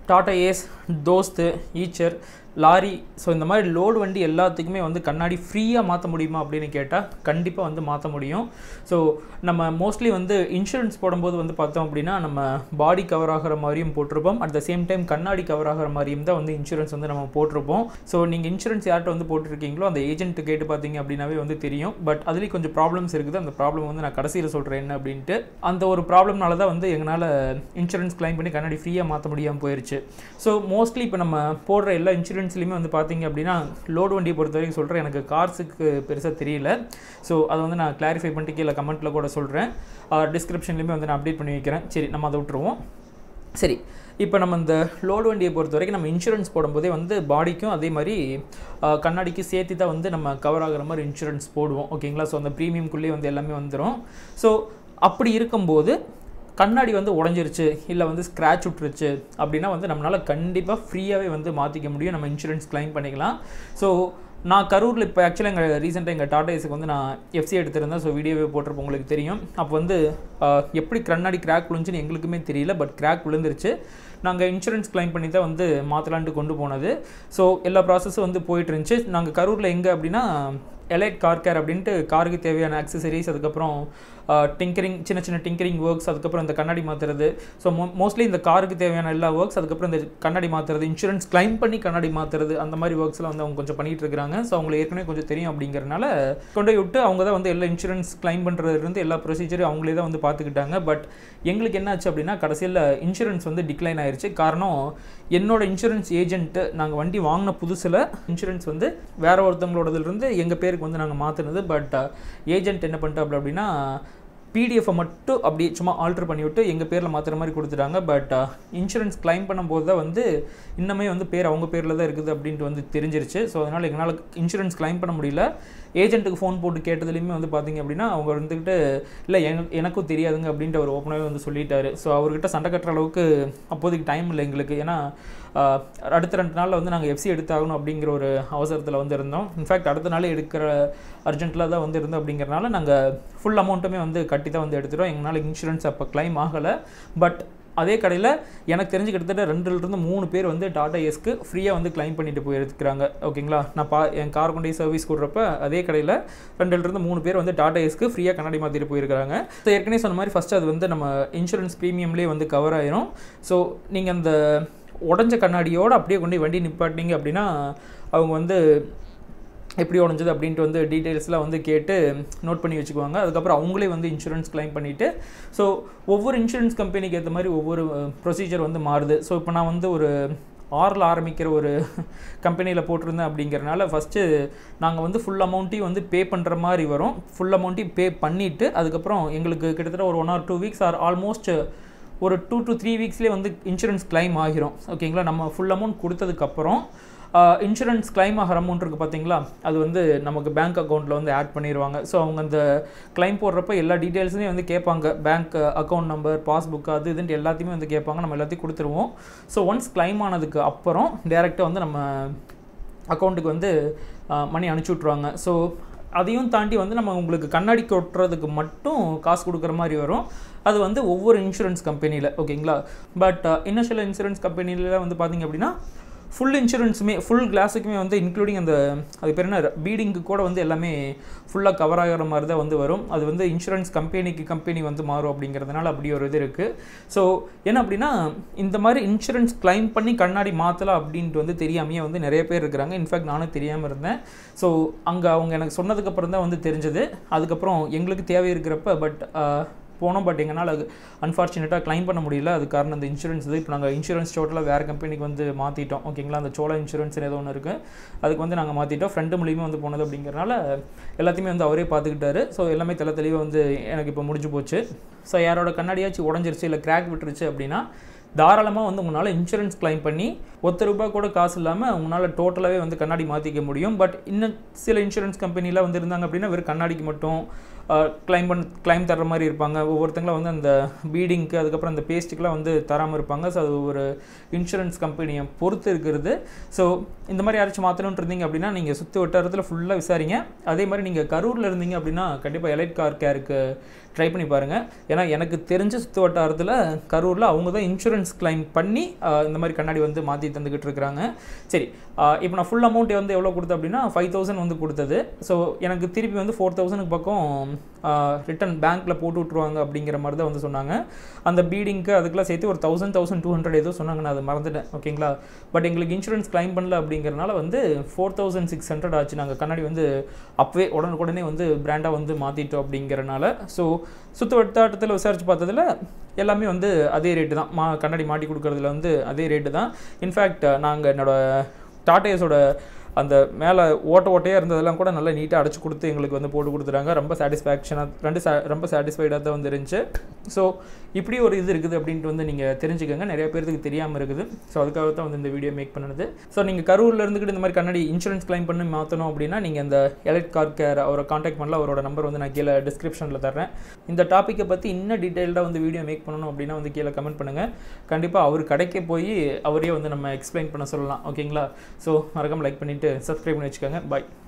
Tata ace Dost Eicher lorry so இந்த மாதிரி load வண்டி எல்லாத்துக்குமே வந்து கண்ணாடி ஃப்ரீயாக மாற்ற முடியுமா அப்படின்னு கேட்டால் கண்டிப்பாக வந்து மாற்ற முடியும் ஸோ நம்ம மோஸ்ட்லி வந்து இன்சூரன்ஸ் போடும்போது வந்து பார்த்தோம் அப்படின்னா நம்ம பாடி கவர் ஆகிற மாதிரியும் போட்டிருப்போம் அட் த சேம் டைம் கண்ணாடி கவர் ஆகிற மாதிரியும் தான் வந்து இன்சூரன்ஸ் வந்து நம்ம போட்டிருப்போம் ஸோ நீங்கள் இன்சூரன்ஸ் யார்கிட்ட வந்து போட்டிருக்கீங்களோ அந்த ஏஜென்ட் கேட்டு பார்த்தீங்க அப்படின்னாவே வந்து தெரியும் பட் அதுலேயும் கொஞ்சம் ப்ராப்ளம்ஸ் இருக்குது அந்த ப்ராப்ளம் வந்து நான் கடைசியில் சொல்கிறேன் என்ன அப்படின்ட்டு அந்த ஒரு ப்ராப்ளம்னால தான் வந்து எங்களால் இன்சூரன்ஸ் கிளைம் பண்ணி கண்ணாடி ஃப்ரீயாக மாற்ற முடியாமல் போயிருச்சு ஸோ மோஸ்ட்லி இப்போ நம்ம போடுற எல்லா இன்சூரன்ஸ்லையுமே வந்து பார்த்தீங்க அப்படின்னா லோடு வண்டியை பொறுத்த வரைக்கும் சொல்கிறேன் எனக்கு கார்ஸுக்கு பெருசாக தெரியல ஸோ அதை வந்து நான் கிளாரிஃபை பண்ணிட்டு கீழே கமெண்ட்டில் கூட சொல்கிறேன் டிஸ்கிரிப்ஷன்லேயுமே வந்து நான் அப்டேட் பண்ணி வைக்கிறேன் சரி நம்ம அதை விட்டுருவோம் சரி இப்போ நம்ம இந்த லோடு வண்டியை பொறுத்த வரைக்கும் நம்ம இன்சூரன்ஸ் போடும்போதே வந்து பாடிக்கும் அதே மாதிரி ஆஹ், கண்ணாடிக்கு சேர்த்து தான் வந்து நம்ம கவர் ஆகுற மாதிரி இன்சூரன்ஸ் போடுவோம் ஓகேங்களா ஸோ அந்த ப்ரீமியம்குள்ளேயே வந்து எல்லாமே வந்துடும் ஸோ அப்படி இருக்கும்போது கண்ணாடி வந்து உடஞ்சிருச்சு இல்லை வந்து ஸ்க்ராட்ச் விட்டுருச்சு அப்படின்னா வந்து நம்மளால் கண்டிப்பாக ஃப்ரீயாகவே வந்து மாற்றிக்க முடியும் நம்ம இன்சூரன்ஸ் க்ளைம் பண்ணிக்கலாம் ஸோ நான் கரூரில் இப்போ ஆக்சுவலாக எங்கள் ரீசெண்டாக எங்கள் டாடா ஏஸுக்கு வந்து நான் எஃப்சி எடுத்திருந்தேன் ஸோ வீடியோவே போட்டிருப்போம் உங்களுக்கு தெரியும் அப்போ வந்து ஆஹ், எப்படி கண்ணாடி கிராக் விழுந்துச்சுன்னு எங்களுக்குமே தெரியல பட் கிராக் விழுந்துருச்சு நாங்கள் இன்சூரன்ஸ் க்ளைம் பண்ணி தான் வந்து மாற்றலான்ட்டு கொண்டு போனது ஸோ எல்லா ப்ராசஸும் வந்து போயிட்டு இருந்துச்சு நாங்கள் கரூரில் எங்கே அப்படின்னா எலைட் கார் கேர் அப்படின்ட்டு காருக்கு தேவையான ஆக்சசரிஸ் அதுக்கப்புறம் டிங்கரிங் சின்ன சின்ன டிங்கரிங் ஒர்க்ஸ் அதுக்கப்புறம் இந்த கண்ணாடி மாற்றுறது ஸோ மோ மோஸ்ட்லி இந்த காருக்கு தேவையான எல்லா ஒர்க்ஸ் அதுக்கப்புறம் இந்த கண்ணாடி மாற்றுறது இன்சூரன்ஸ் கிளைம் பண்ணி கண்ணாடி மாற்றுறது அந்த மாதிரி ஒர்க்ஸ்லாம் வந்து அவங்க கொஞ்சம் பண்ணிட்டு இருக்காங்க ஸோ அவங்களுக்கு ஏற்கனவே கொஞ்சம் தெரியும் அப்படிங்கிறனால கொண்டு போய் விட்டு அவங்க தான் வந்து எல்லா இன்சூரன்ஸ் கிளைம் பண்ணுறதுலேருந்து எல்லா ப்ரொசீஜரும் அவங்களே தான் வந்து பார்த்துக்கிட்டாங்க பட் எங்களுக்கு என்ன ஆச்சு அப்படின்னா கடைசியில் இன்சூரன்ஸ் வந்து டிக்ளைன் ஆயிருச்சு காரணம் என்னோட இன்சூரன்ஸ் ஏஜென்ட்டு நாங்கள் வண்டி வாங்கின புதுசில் இன்சூரன்ஸ் வந்து வேற ஒருத்தவங்களோடதுலேருந்து எங்கள் பேருக்கு வந்து நாங்கள் மாற்றினது பட் ஏஜென்ட் என்ன பண்ணிட்டாப்ல அப்படின்னா பிடிஎஃப்பை மட்டும் அப்படியே சும்மா ஆல்டர் பண்ணி விட்டு எங்கள் பேரில் மாற்றுற மாதிரி கொடுத்துட்டாங்க பட் இன்சூரன்ஸ் கிளைம் பண்ணும்போது தான் வந்து இன்னமே வந்து பேர் அவங்க பேரில் தான் இருக்குது அப்படின்ட்டு வந்து தெரிஞ்சிருச்சு ஸோ அதனால் எங்களால் இன்சூரன்ஸ் கிளைம் பண்ண முடியல ஏஜென்ட்டுக்கு ஃபோன் போட்டு கேட்டதுலையுமே வந்து பார்த்தீங்க அப்படின்னா அவங்க வந்துக்கிட்டு இல்லை எனக்கு எனக்கும் தெரியாதுங்க அப்படின்ட்டு அவர் ஓப்பனாகவே வந்து சொல்லிட்டாரு ஸோ அவர்கிட்ட சண்டை கட்டுற அளவுக்கு அப்போதைக்கு டைம் இல்லை எங்களுக்கு ஏன்னா ஆஹ், அடுத்த ரெண்டு நாளில் வந்து நாங்கள் எஃப்சி எடுத்தாகணும் அப்படிங்கிற ஒரு அவசரத்தில் வந்து இருந்தோம் இன்ஃபேக்ட் அடுத்த நாளே எடுக்கிற அர்ஜென்ட்டில் தான் வந்து இருந்தோம் அப்படிங்கிறனால நாங்கள் ஃபுல் அமௌண்ட்டுமே வந்து கட்டி தான் வந்து எடுத்துட்டோம் எங்களால் இன்சூரன்ஸ் அப்போ கிளைம் ஆகலை பட் அதே கடையில் எனக்கு தெரிஞ்சு கிட்டத்தட்ட ரெண்டுலேருந்து மூணு பேர் வந்து டாடா ஏஸ்க்கு ஃப்ரீயாக வந்து கிளைம் பண்ணிட்டு போயிருக்கிறாங்க ஓகேங்களா நான் பா என் கார் கொண்டு போய் சர்வீஸ் கொடுறப்ப அதே கடையில் ரெண்டுலேருந்து மூணு பேர் வந்து டாடா ஏஸ்க்கு ஃப்ரீயாக கண்ணாடி மாற்றிட்டு போயிருக்காங்க ஸோ ஏற்கனவே சொன்ன மாதிரி ஃபஸ்ட்டு அது வந்து நம்ம இன்சூரன்ஸ் ப்ரீமியம்லேயே வந்து கவர் ஆயிரும் ஸோ நீங்கள் அந்த உடஞ்ச கண்ணாடியோடு அப்படியே கொண்டு போய் வண்டி நிப்பாட்டினீங்க அப்படின்னா அவங்க வந்து எப்படி உடஞ்சது அப்படின்ட்டு வந்து டீட்டெயில்ஸ்லாம் வந்து கேட்டு நோட் பண்ணி வச்சுக்குவாங்க அதுக்கப்புறம் அவங்களே வந்து இன்சூரன்ஸ் கிளைம் பண்ணிவிட்டு ஸோ ஒவ்வொரு இன்சூரன்ஸ் கம்பெனிக்கு ஏற்ற மாதிரி ஒவ்வொரு ப்ரொசீஜர் வந்து மாறுது ஸோ இப்போ நான் வந்து ஒரு ஆறில் ஆரம்பிக்கிற ஒரு கம்பெனியில் போட்டிருந்தேன் அப்படிங்கிறனால ஃபஸ்ட்டு நாங்கள் வந்து ஃபுல் அமௌண்ட்டையும் வந்து பே பண்ணுற மாதிரி வரும் ஃபுல் அமௌண்ட்டையும் பே பண்ணிவிட்டு அதுக்கப்புறம் எங்களுக்கு கிட்டத்தட்ட ஒரு one or two weeks or almost ஒரு டூ டு த்ரீ வீக்ஸ்லேயே வந்து இன்சூரன்ஸ் கிளைம் ஆகிரும் ஓகேங்களா நம்ம ஃபுல் அமௌண்ட் கொடுத்ததுக்கப்புறம் இன்சூரன்ஸ் கிளைம் ஆகிற அமௌண்ட் இருக்குது பார்த்தீங்களா அது வந்து நமக்கு பேங்க் அக்கௌண்ட்டில் வந்து ஆட் பண்ணிடுவாங்க ஸோ அவங்க அந்த கிளைம் போடுறப்ப எல்லா டீட்டெயில்ஸுமே வந்து கேட்பாங்க பேங்க் அக்கௌண்ட் நம்பர் பாஸ்புக் அது இதுன்ட்டு எல்லாத்தையுமே வந்து கேட்பாங்க நம்ம எல்லாத்தையும் கொடுத்துருவோம் ஸோ ஒன்ஸ் கிளைம் ஆனதுக்கு அப்புறம் டேரெக்டாக வந்து நம்ம அக்கௌண்ட்டுக்கு வந்து மணி அனுப்பிச்சி விட்ருவாங்க ஸோ அதையும் தாண்டி வந்து நம்ம உங்களுக்கு கண்ணாடி கொட்டுறதுக்கு மட்டும் காசு கொடுக்குற மாதிரி வரும் அது வந்து ஒவ்வொரு இன்சூரன்ஸ் கம்பெனியில் ஓகேங்களா பட் இன்னும் சில இன்சூரன்ஸ் கம்பெனியில் வந்து பார்த்தீங்க அப்படின்னா ஃபுல் இன்சூரன்ஸுமே ஃபுல் கிளாஸுக்குமே வந்து இன்க்ளூடிங் அந்த அது பேர் என்ன பீடிங்க்கு கூட வந்து எல்லாமே ஃபுல்லாக கவர் ஆகிற மாதிரி தான் வந்து வரும் அது வந்து இன்சூரன்ஸ் கம்பெனிக்கு கம்பெனி வந்து மாறும் அப்படிங்கிறதுனால அப்படி ஒரு இது இருக்குது ஸோ என்ன அப்படின்னா இந்த மாதிரி இன்சூரன்ஸ் கிளைம் பண்ணி கண்ணாடி மாற்றலாம் அப்படின்ட்டு வந்து தெரியாமையே வந்து நிறைய பேர் இருக்கிறாங்க இன்ஃபேக்ட் நானும் தெரியாமல் இருந்தேன் ஸோ அங்கே அவங்க எனக்கு சொன்னதுக்கப்புறம் தான் வந்து தெரிஞ்சது அதுக்கப்புறம் எங்களுக்கு தேவை இருக்கிறப்ப பட் போனோம் பட் எங்களால் அது அன்ஃபார்ச்சுனேட்டாக க்ளைம் பண்ண முடியல அது காரணம் அந்த இன்சூரன்ஸ் இது இப்போ நாங்கள் இன்சூரன்ஸ் டோட்டலாக வேறு கம்பெனிக்கு வந்து மாற்றிட்டோம் ஓகேங்களா அந்த சோழா இன்சூரன்ஸ் ஏதோ ஒன்று இருக்குது அதுக்கு வந்து நாங்கள் மாற்றிட்டோம் ஃப்ரெண்டு மூலியமாக வந்து போனது அப்படிங்கிறனால எல்லாத்தையுமே வந்து அவரே பார்த்துக்கிட்டாரு ஸோ எல்லாமே தெல தெளிவாக வந்து எனக்கு இப்போ முடிஞ்சு போச்சு ஸோ யாரோட கண்ணாடியாச்சும் உடஞ்சிருச்சு இல்லை கிராக் விட்டுருச்சு அப்படின்னா தாராளமாக வந்து உங்களால் இன்சூரன்ஸ் கிளைம் பண்ணி ஒத்த ரூபாய் கூட காசு இல்லாமல் உங்களால் டோட்டலாகவே வந்து கண்ணாடி மாற்றிக்க முடியும் பட் இன்னும் சில இன்சூரன்ஸ் கம்பெனிலாம் வந்து இருந்தாங்க அப்படின்னா வெறும் கண்ணாடிக்கு மட்டும் கிளைம் பண்ண கிளைம் தர்ற மாதிரி இருப்பாங்க ஒவ்வொருத்தங்களும் வந்து அந்த பீடிங்க்கு அதுக்கப்புறம் அந்த பேஸ்ட்டுக்கெலாம் வந்து தராமல் இருப்பாங்க ஸோ அது ஒரு இன்சூரன்ஸ் கம்பெனியை பொறுத்து இருக்கிறது ஸோ இந்த மாதிரி யாராச்சும் மாற்றணும்னு இருந்தீங்க அப்படின்னா நீங்கள் சுற்றி வட்டாரத்தில் ஃபுல்லாக விசாரிங்க அதே மாதிரி நீங்கள் கரூரில் இருந்தீங்க அப்படின்னா கண்டிப்பாக எலைட் கார் கேருக்கு ட்ரை பண்ணி பாருங்கள் ஏன்னா எனக்கு தெரிஞ்ச சுற்று வட்டாரத்தில் கரூரில் அவங்க தான் இன்சூரன்ஸ் கிளைம் பண்ணி ஆஹ், இந்த மாதிரி கண்ணாடி வந்து மாற்றி தந்துக்கிட்டு இருக்கிறாங்க சரி இப்போ நான் ஃபுல் அமௌண்ட் வந்து எவ்வளோ கொடுத்தேன் அப்படின்னா ஃபைவ் தௌசண்ட் வந்து கொடுத்தது ஸோ எனக்கு திருப்பி வந்து ஃபோர் தௌசண்ட்க்கு பக்கம் ரிட்டன் பேங்க்கில் போட்டு விட்ருவாங்க அப்படிங்கிற மாதிரி தான் வந்து சொன்னாங்க அந்த பீடிங்க்கு அதுக்கெல்லாம் சேர்த்து ஒரு தௌசண்ட் தௌசண்ட் டூ ஹண்ட்ரட் ஏதோ சொன்னாங்க நான் அதை மறந்துட்டேன் ஓகேங்களா பட் எங்களுக்கு இன்சூரன்ஸ் கிளைம் பண்ணல அப்படிங்கிறனால வந்து ஃபோர் தௌசண்ட் சிக்ஸ் ஹண்ட்ரட் ஆச்சு நாங்கள் கண்ணாடி வந்து அப்பவே உடனுக்குடனே வந்து பிராண்டாக வந்து மாற்றிட்டோம் அப்படிங்கிறனால ஸோ சுற்று வட்டாரத்தில் விசாரித்து பார்த்ததுல எல்லாமே வந்து அதே ரேட்டு தான் மா கண்ணாடி மாட்டி கொடுக்கறதுல வந்து அதே ரேட்டு தான் இன்ஃபேக்ட் நாங்கள் என்னோட டாட்டேஸோட அந்த மேலே ஓட்ட ஓட்டையாக இருந்ததெல்லாம் கூட நல்லா நீட்டாக அடைச்சி கொடுத்து எங்களுக்கு வந்து போட்டு கொடுத்துட்டாங்க ரொம்ப சாட்டிஸ்ஃபேக்ஷனாக ரெண்டு sa- ரொம்ப சாட்டிஸ்ஃபைடாக தான் வந்து இருந்துச்சு ஸோ இப்படி ஒரு இது இருக்குது அப்படின்ட்டு வந்து நீங்கள் தெரிஞ்சுக்கோங்க நிறைய பேருக்கு தெரியாமல் இருக்குது ஸோ அதுக்காக தான் வந்து இந்த வீடியோ மேக் பண்ணுது ஸோ நீங்கள் கரூரில் இருந்துக்கிட்டு இந்த மாதிரி கண்ணாடி இன்சூரன்ஸ் கிளைம் பண்ணி மாற்றணும் அப்படின்னா நீங்கள் இந்த எலைட் கார் கேர் அவரை காண்டாக்ட் பண்ணல அவரோட நம்பர் வந்து நான் கீழே டிஸ்கிரிப்ஷனில் தர்றேன் இந்த டாப்பிக்கை பற்றி இன்னும் டீட்டெயில்டாக வந்து வீடியோ மேக் பண்ணணும் அப்படின்னா வந்து கீழே கமெண்ட் பண்ணுங்கள் கண்டிப்பாக அவர் கடைக்கே போய் அவரே வந்து நம்ம எக்ஸ்பிளைன் பண்ண சொல்லலாம் ஓகேங்களா ஸோ மறக்காம லைக் பண்ணிவிட்டு சப்ஸ்கிரைப் பண்ணி வச்சுக்கோங்க பாய்